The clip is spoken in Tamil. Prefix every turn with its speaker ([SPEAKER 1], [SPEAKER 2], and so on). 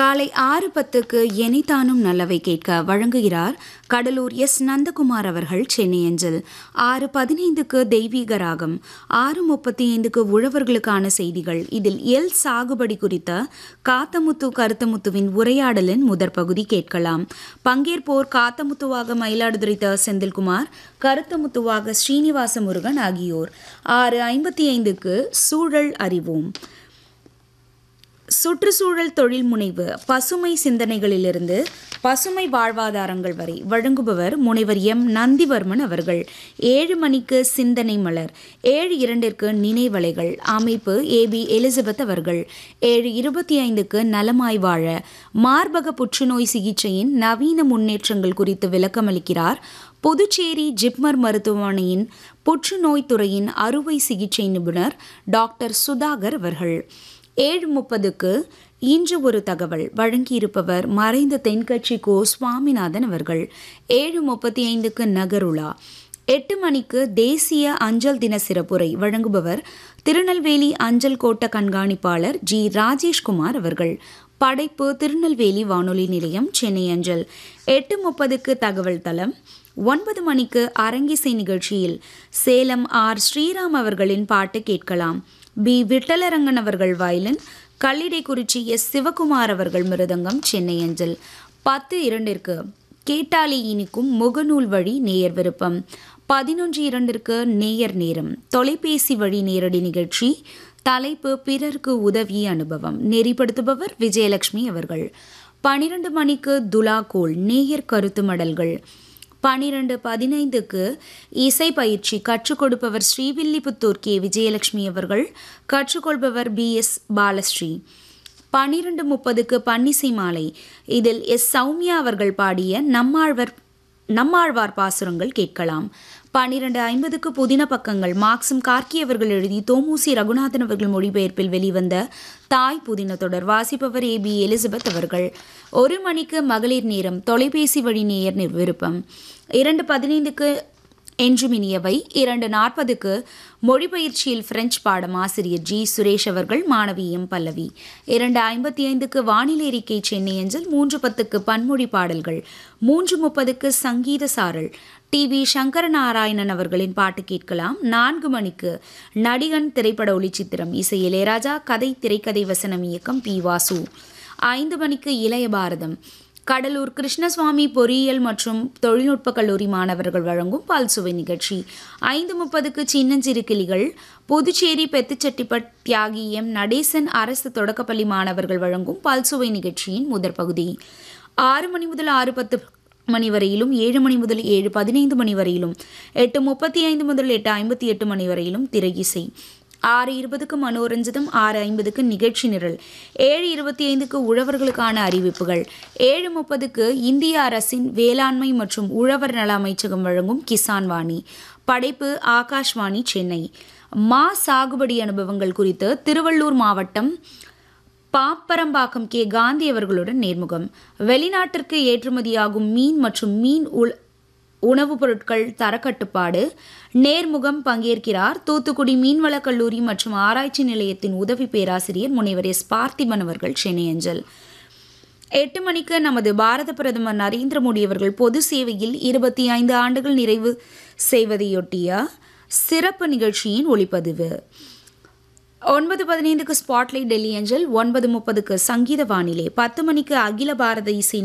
[SPEAKER 1] காலை ஆறு பத்துக்கு எனிதானும் நல்லவை கேட்க வழங்குகிறார் கடலூர் எஸ் நந்தகுமார் அவர்கள் சென்னை அஞ்சல் ஆறு பதினைந்துக்கு தெய்வீக ராகம் ஆறு முப்பத்தி ஐந்துக்கு உழவர்களுக்கான செய்திகள் இதில் எல் சாகுபடி குறித்த காத்தமுத்து கருத்தமுத்துவின் உரையாடலின் முதற் பகுதி கேட்கலாம் பங்கேற்போர் காத்தமுத்துவாக மயிலாடுதுறை த செந்தில்குமார் கருத்தமுத்துவாக ஸ்ரீனிவாச முருகன் ஆகியோர் ஆறு ஐம்பத்தி ஐந்துக்கு சூழல் அறிவோம் சுற்றுச்சூழல் தொழில் முனைவு பசுமை சிந்தனைகளிலிருந்து பசுமை வாழ்வாதாரங்கள் வரை வழங்குபவர் முனைவர் எம் நந்திவர்மன் அவர்கள் ஏழு மணிக்கு சிந்தனை மலர் ஏழு இரண்டிற்கு நினைவலைகள் அமைப்பு ஏ பி எலிசபெத் அவர்கள் ஏழு இருபத்தி ஐந்துக்கு நலமாய் வாழ மார்பக புற்றுநோய் சிகிச்சையின் நவீன முன்னேற்றங்கள் குறித்து விளக்கமளிக்கிறார் புதுச்சேரி ஜிப்மர் மருத்துவமனையின் புற்றுநோய் துறையின் அறுவை சிகிச்சை நிபுணர் டாக்டர் சுதாகர் அவர்கள் ஏழு முப்பதுக்கு இன்று ஒரு தகவல் வழங்கியிருப்பவர் மறைந்த தென்கட்சி கோ சுவாமிநாதன் அவர்கள் ஏழு முப்பத்தி ஐந்துக்கு நகருலா எட்டு மணிக்கு தேசிய அஞ்சல் தின சிறப்புரை வழங்குபவர் திருநெல்வேலி அஞ்சல் கோட்ட கண்காணிப்பாளர் ஜி ராஜேஷ்குமார் அவர்கள் படைப்பு திருநெல்வேலி வானொலி நிலையம் சென்னை அஞ்சல் எட்டு முப்பதுக்கு தகவல் தளம் ஒன்பது மணிக்கு அரங்கிசை நிகழ்ச்சியில் சேலம் ஆர் ஸ்ரீராம் அவர்களின் பாட்டு கேட்கலாம் பி விட்டலரங்கன் அவர்கள் வயலின் கல்லிடைக்குறிச்சி எஸ் சிவகுமார் அவர்கள் மிருதங்கம் சென்னை அஞ்சல் பத்து இரண்டிற்கு கேட்டாலி இனிக்கும் முகநூல் வழி நேயர் விருப்பம் பதினொன்று இரண்டிற்கு நேயர் நேரம் தொலைபேசி வழி நேரடி நிகழ்ச்சி தலைப்பு பிறர்க்கு உதவி அனுபவம் நெறிப்படுத்துபவர் விஜயலட்சுமி அவர்கள் பனிரெண்டு மணிக்கு துலாகோல் நேயர் கருத்து மடல்கள் பனிரெண்டு பதினைந்துக்கு இசை பயிற்சி கற்றுக் கொடுப்பவர் ஸ்ரீவில்லிபுத்தூர் கே விஜயலட்சுமி அவர்கள் கற்றுக்கொள்பவர் பி எஸ் பாலஸ்ரீ பனிரெண்டு முப்பதுக்கு பன்னிசை மாலை இதில் எஸ் சௌமியா அவர்கள் பாடிய நம்மாழ்வர் நம்மாழ்வார் பாசுரங்கள் கேட்கலாம் பன்னிரண்டு ஐம்பதுக்கு புதின பக்கங்கள் மார்க்சும் கார்கி அவர்கள் எழுதி தோமூசி ரகுநாதன் அவர்கள் மொழிபெயர்ப்பில் வெளிவந்த தாய் புதின தொடர் வாசிப்பவர் ஏ பி எலிசபெத் அவர்கள் ஒரு மணிக்கு மகளிர் நேரம் தொலைபேசி வழி நேயர் விருப்பம் இரண்டு பதினைந்துக்கு என்றுமினியவை இரண்டு நாற்பதுக்கு மொழிபெயர்ச்சியில் பிரெஞ்சு பாடம் ஆசிரியர் ஜி சுரேஷ் அவர்கள் மாணவி எம் பல்லவி இரண்டு ஐம்பத்தி ஐந்துக்கு வானிலை அறிக்கை சென்னை அஞ்சல் மூன்று பத்துக்கு பன்மொழி பாடல்கள் மூன்று முப்பதுக்கு சங்கீத சாரல் டி வி சங்கரநாராயணன் அவர்களின் பாட்டு கேட்கலாம் நான்கு மணிக்கு நடிகன் திரைப்பட ஒளிச்சித்திரம் இசை இளையராஜா கதை திரைக்கதை வசனம் இயக்கம் பி வாசு ஐந்து மணிக்கு இளைய பாரதம் கடலூர் கிருஷ்ணசுவாமி பொறியியல் மற்றும் தொழில்நுட்ப கல்லூரி மாணவர்கள் வழங்கும் பால்சுவை நிகழ்ச்சி ஐந்து முப்பதுக்கு சின்னஞ்சிறு கிளிகள் புதுச்சேரி பெத்துச்செட்டிப்பட் தியாகி எம் நடேசன் அரசு தொடக்கப்பள்ளி மாணவர்கள் வழங்கும் பால்சுவை நிகழ்ச்சியின் முதற் பகுதி ஆறு மணி முதல் ஆறு பத்து மணி வரையிலும் ஏழு மணி முதல் ஏழு பதினைந்து மணி வரையிலும் எட்டு முப்பத்தி ஐந்து முதல் எட்டு ஐம்பத்தி எட்டு மணி வரையிலும் திரை இசை ஆறு இருபதுக்கு மனோரஞ்சிதம் ஆறு ஐம்பதுக்கு நிகழ்ச்சி நிரல் ஏழு இருபத்தி ஐந்துக்கு உழவர்களுக்கான அறிவிப்புகள் ஏழு முப்பதுக்கு இந்திய அரசின் வேளாண்மை மற்றும் உழவர் நல அமைச்சகம் வழங்கும் கிசான் வாணி படைப்பு ஆகாஷ்வாணி சென்னை மா சாகுபடி அனுபவங்கள் குறித்து திருவள்ளூர் மாவட்டம் பாப்பரம்பாக்கம் கே காந்தி அவர்களுடன் நேர்முகம் வெளிநாட்டிற்கு ஏற்றுமதியாகும் மீன் மற்றும் மீன் உள் உணவுப் பொருட்கள் தரக்கட்டுப்பாடு நேர்முகம் பங்கேற்கிறார் தூத்துக்குடி மீன்வளக் கல்லூரி மற்றும் ஆராய்ச்சி நிலையத்தின் உதவி பேராசிரியர் முனைவர் எஸ் பார்த்திபன் அவர்கள் சென்னை அஞ்சல் எட்டு மணிக்கு நமது பாரத பிரதமர் நரேந்திர மோடி அவர்கள் பொது சேவையில் இருபத்தி ஐந்து ஆண்டுகள் நிறைவு செய்வதையொட்டிய சிறப்பு நிகழ்ச்சியின் ஒளிப்பதிவு ஒன்பது பதினைந்துக்கு ஸ்பாட்லைட் டெல்லி அஞ்சல் ஒன்பது முப்பதுக்கு சங்கீத வானிலை பத்து மணிக்கு அகில பாரத இசை